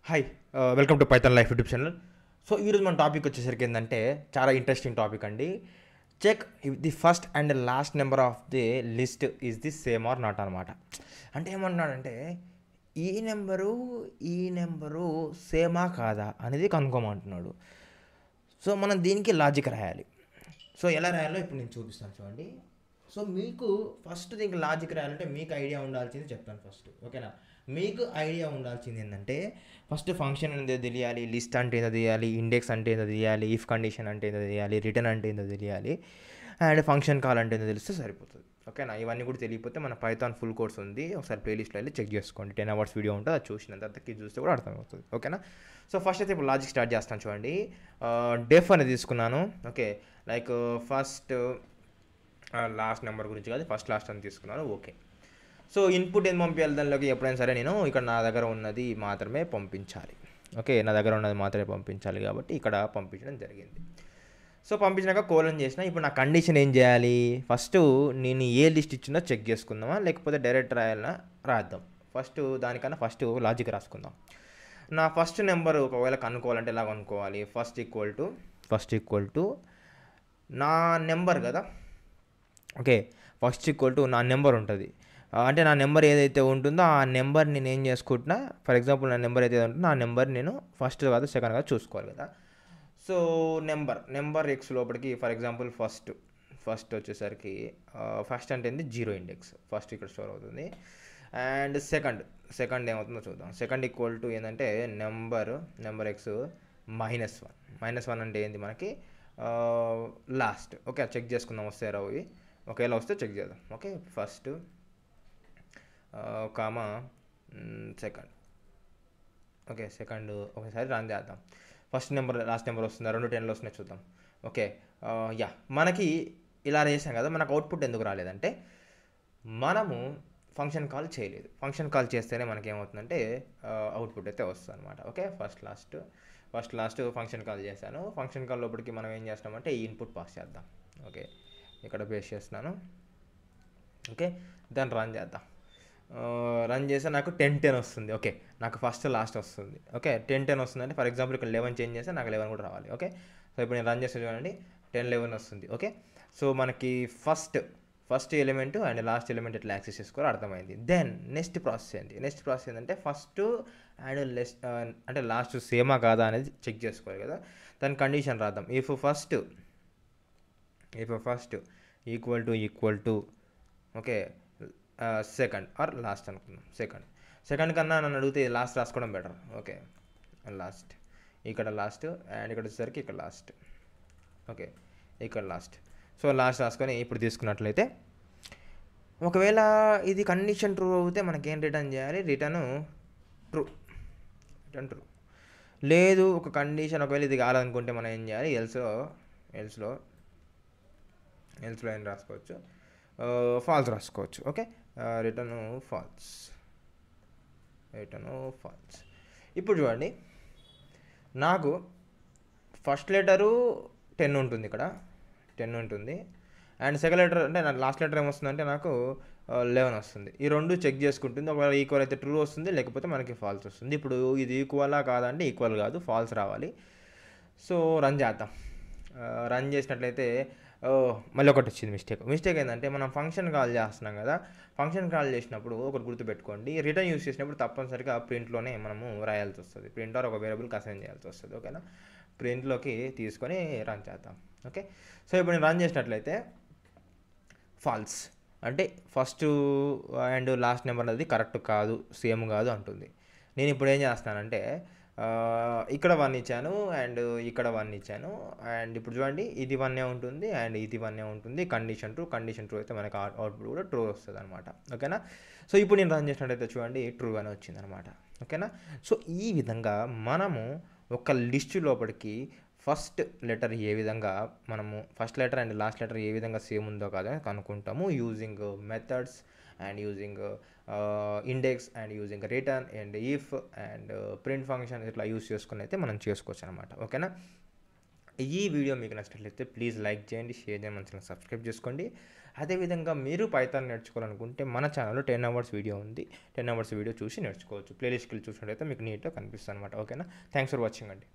hi welcome to Python life YouTube channel so ఈరోజు మన topic వచ్చేసరికి ఏంటంటే చాలా ఇంట్రెస్టింగ్ టాపిక్ అండి check if the first and last number of the list is the same or not అనమాట అంటే ఏమంటున్నాడంటే ఈ నెంబరు ఈ నెంబరు సేమా కాదా అనేది కనుక్కోమంటున్నాడు సో మనం దీనికి లాజిక్ రాయాలి సో ఎలా రాయాలో ఇప్పుడు నేను చూపిస్తాను చూడండి సో మీకు ఫస్ట్ దీనికి లాజిక్ రాయాలంటే మీకు ఐడియా ఉండాల్సింది చెప్తాను ఫస్ట్ ఓకేనా మీకు ఐడియా ఉండాల్సింది ఏంటంటే ఫస్ట్ ఫంక్షన్ అనేది తెలియాలి లిస్ట్ అంటే ఏదో తెలియాలి ఇండెక్స్ అంటే ఏదో తెలియాలి ఇఫ్ కండిషన్ అంటే ఏదో తెలియాలి రిటర్న్ అంటే ఏదో తెలియాలి అండ్ ఫంక్షన్ కాల్ అంటే ఏదో తెలిస్తే సరిపోతుంది ఓకేనా ఇవన్నీ కూడా తెలియకపోతే మన పైథాన్ ఫుల్ కోర్స్ ఉంది ఒకసారి ప్లేలిస్ట్లో వెళ్ళి చెక్ చేసుకోండి టెన్ అవర్స్ వీడియో ఉంటుంది అది చూసిన తర్వాత ఇది చూస్తే కూడా అర్థమవుతుంది ఓకేనా సో ఫస్ట్ అయితే ఇప్పుడు లాజిక్ స్టార్ట్ చేస్తాను చూడండి డెఫ్ అనేది తీసుకున్నాను okay like first last number గురించి కాదు ఫస్ట్ లాస్ట్ అని తీసుకున్నాను ఓకే సో ఇన్పుట్ ఏం పంపించాలి దానిలోకి ఎప్పుడైనా సరే నేను ఇక్కడ నా దగ్గర ఉన్నది మాత్రమే పంపించాలి ఓకే నా దగ్గర ఉన్నది మాత్రమే పంపించాలి కాబట్టి ఇక్కడ పంపించడం జరిగింది సో పంపించినాక కోలన్ చేసిన ఇప్పుడు నా కండిషన్ ఏం చేయాలి ఫస్ట్ నేను ఏ లిస్ట్ ఇచ్చినా చెక్ చేసుకుందామా లేకపోతే డైరెక్ట్ రాయాలన్నా రాద్దాం ఫస్ట్ దానికన్నా ఫస్ట్ లాజిక్ రాసుకుందాం నా ఫస్ట్ నెంబర్ ఒకవేళ కనుక్కోవాలంటే ఎలా కనుక్కోవాలి first equal to first equal to నా నెంబర్ కదా ఓకే ఫస్ట్ ఈక్వల్ టు నా నెంబర్ ఉంటుంది అంటే నా నెంబర్ ఏదైతే ఉంటుందో ఆ నెంబర్ నేను ఏం చేసుకుంటున్నా ఫర్ ఎగ్జాంపుల్ నా నెంబర్ ఏదైతే ఉంటుందో ఆ నెంబర్ నేను ఫస్ట్ కాదు సెకండ్ కాదు చూసుకోవాలి కదా సో నెంబర్ నెంబర్ ఎక్స్ లోపలికి ఫర్ ఎగ్జాంపుల్ ఫస్ట్ ఫస్ట్ వచ్చేసరికి ఫస్ట్ అంటే ఏంది జీరో ఇండెక్స్ ఫస్ట్ ఇక్కడ స్టోర్ అవుతుంది అండ్ సెకండ్ సెకండ్ ఏమవుతుందో చూద్దాం సెకండ్ ఈక్వల్ టు ఏంటంటే number number X minus one minus one అంటే ఏంది మనకి లాస్ట్ ఓకే చెక్ చేసుకుందాం వస్తే రావు ఇవి ఒకవేళ వస్తే చెక్ చేద్దాం okay first comma second okay second ఒకసారి రన్ చేద్దాం ఫస్ట్ నెంబర్ లాస్ట్ నెంబర్ వస్తుందా రెండు టెన్లో వస్తున్నాయి చూద్దాం ఓకే యా మనకి ఇలా చేసాం కదా మనకు అవుట్పుట్ ఎందుకు రాలేదంటే మనము ఫంక్షన్ కాల్ చేయలేదు ఫంక్షన్ కాల్ చేస్తేనే మనకి ఏమవుతుందంటే అవుట్పుట్ అయితే వస్తుంది అనమాట okay first last first last function call చేశాను ఫంక్షన్ కాల్ లోపలికి మనం ఏం చేస్తామంటే ఈ ఇన్పుట్ పాస్ చేద్దాం ఓకే ఇక్కడ పేస్ట్ చేస్తున్నాను ఓకే దాన్ని రన్ చేద్దాం రన్ చేస్తే నాకు టెన్ టెన్ వస్తుంది ఓకే నాకు ఫస్ట్ లాస్ట్ వస్తుంది ఓకే టెన్ టెన్ వస్తుందంటే ఫర్ ఎగ్జాంపుల్ ఇక్కడ లెవెన్ చేంజ్ చేస్తే నాకు లెవెన్ కూడా రావాలి ఓకే సో ఇప్పుడు నేను రన్ చేస్తే చూడండి టెన్ లెవెన్ వస్తుంది ఓకే సో మనకి first first element and last element ఎట్లా యాక్సెస్ చేసుకోవాలో అర్థమైంది దెన్ నెక్స్ట్ ప్రాసెస్ ఏంటి నెక్స్ట్ ప్రాసెస్ ఏంటంటే ఫస్ట్ అండ్ లెస్ అంటే లాస్ట్ సేమా కాదా అనేది చెక్ చేసుకోవాలి కదా దాని కండిషన్ రాద్దాం if first if first equal to equal to okay second or last అనుకుందాం సెకండ్ సెకండ్ కన్నా నన్ను అడిగితే లాస్ట్ రాసుకోవడం బెటర్ ఓకే లాస్ట్ ఇక్కడ లాస్ట్ అండ్ ఇక్కడ వచ్చేసరికి ఇక్కడ లాస్ట్ ఓకే ఇక్కడ లాస్ట్ సో లాస్ట్ రాసుకొని ఇప్పుడు తీసుకున్నట్లయితే ఒకవేళ ఇది కండిషన్ ట్రూ అవుతే మనకేం రిటర్న్ చేయాలి రిటర్న్ ట్రూ రిటర్న్ ట్రూ లేదు ఒక కండిషన్ ఒకవేళ ఇది కావాలనుకుంటే మనం ఏం చేయాలి ఎల్స్లో ఎల్స్లో ఎల్స్లో ఏం రాసుకోవచ్చు ఫాల్స్ రాసుకోవచ్చు okay return false return false ఇప్పుడు చూడండి నాకు ఫస్ట్ లెటరు టెన్ ఉంటుంది ఇక్కడ టెన్ ఉంటుంది అండ్ సెకండ్ లెటర్ అంటే నా లాస్ట్ లెటర్ ఏమొస్తుందంటే నాకు లెవెన్ వస్తుంది ఈ రెండు చెక్ చేసుకుంటుంది ఒకవేళ ఈక్వల్ అయితే ట్రూ వస్తుంది లేకపోతే మనకి ఫాల్స్ వస్తుంది ఇప్పుడు ఇది ఈక్వలా కాదంటే ఈక్వల్ కాదు ఫాల్స్ రావాలి సో రన్ చేద్దాం రన్ చేసినట్లయితే మళ్ళీ ఒకటి వచ్చింది మిస్టేక్ మిస్టేక్ ఏంటంటే మనం ఫంక్షన్ కాల్ చేస్తున్నాం కదా ఫంక్షన్ కాల్ చేసినప్పుడు ఒకటి గుర్తుపెట్టుకోండి రిటర్న్ యూస్ చేసినప్పుడు తప్పనిసరిగా ప్రింట్లోనే మనము రాయాల్సి వస్తుంది ప్రింట్ ఆర్ ఒక వేరియబుల్కి అసైన్ చేయాల్సి వస్తుంది ఓకేనా ప్రింట్లోకి తీసుకొని రన్ చేద్దాం ఓకే సో ఇప్పుడు నేను రన్ చేసినట్లయితే ఫాల్స్ అంటే ఫస్ట్ అండ్ లాస్ట్ నెంబర్ అనేది కరెక్ట్ కాదు సేమ్ కాదు అంటుంది నేను ఇప్పుడు ఏం చేస్తానంటే ఇక్కడ వన్ ఇచ్చాను అండ్ ఇక్కడ వన్ ఇచ్చాను అండ్ ఇప్పుడు చూడండి ఇది వన్నే ఉంటుంది అండ్ ఇది వన్నే ఉంటుంది కండిషన్ ట్రూ కండిషన్ ట్రూ అయితే మనకి అవుట్పుట్ కూడా ట్రూ వస్తుంది అనమాట ఓకేనా సో ఇప్పుడు నేను రన్ చేసినట్టయితే చూడండి ట్రూ అని వచ్చింది అనమాట ఓకేనా సో ఈ విధంగా మనము ఒక లిస్ట్ లోపలికి ఫస్ట్ లెటర్ ఏ విధంగా మనము first letter and last letter ఏ విధంగా సేమ్ ఉందో కాదో కనుక్కుంటాము using methods and using index and using return and if and print function ఇట్లా యూస్ చేసుకుని అయితే మనం చేసుకోవచ్చు అనమాట ఓకేనా ఈ వీడియో మీకు నచ్చినట్లయితే ప్లీజ్ లైక్ చేయండి షేర్ చేయండి మంచిగా సబ్స్క్రైబ్ చేసుకోండి అదేవిధంగా మీరు పైథాన్ నేర్చుకోవాలనుకుంటే మన ఛానల్లో టెన్ అవర్స్ వీడియో ఉంది టెన్ అవర్స్ వీడియో చూసి నేర్చుకోవచ్చు ప్లేలిస్ట్కి చూసినట్టయితే మీకు నీట్గా కనిపిస్తుంది అనమాట ఓకేనా థ్యాంక్స్ ఫర్ వాచింగ్ అండి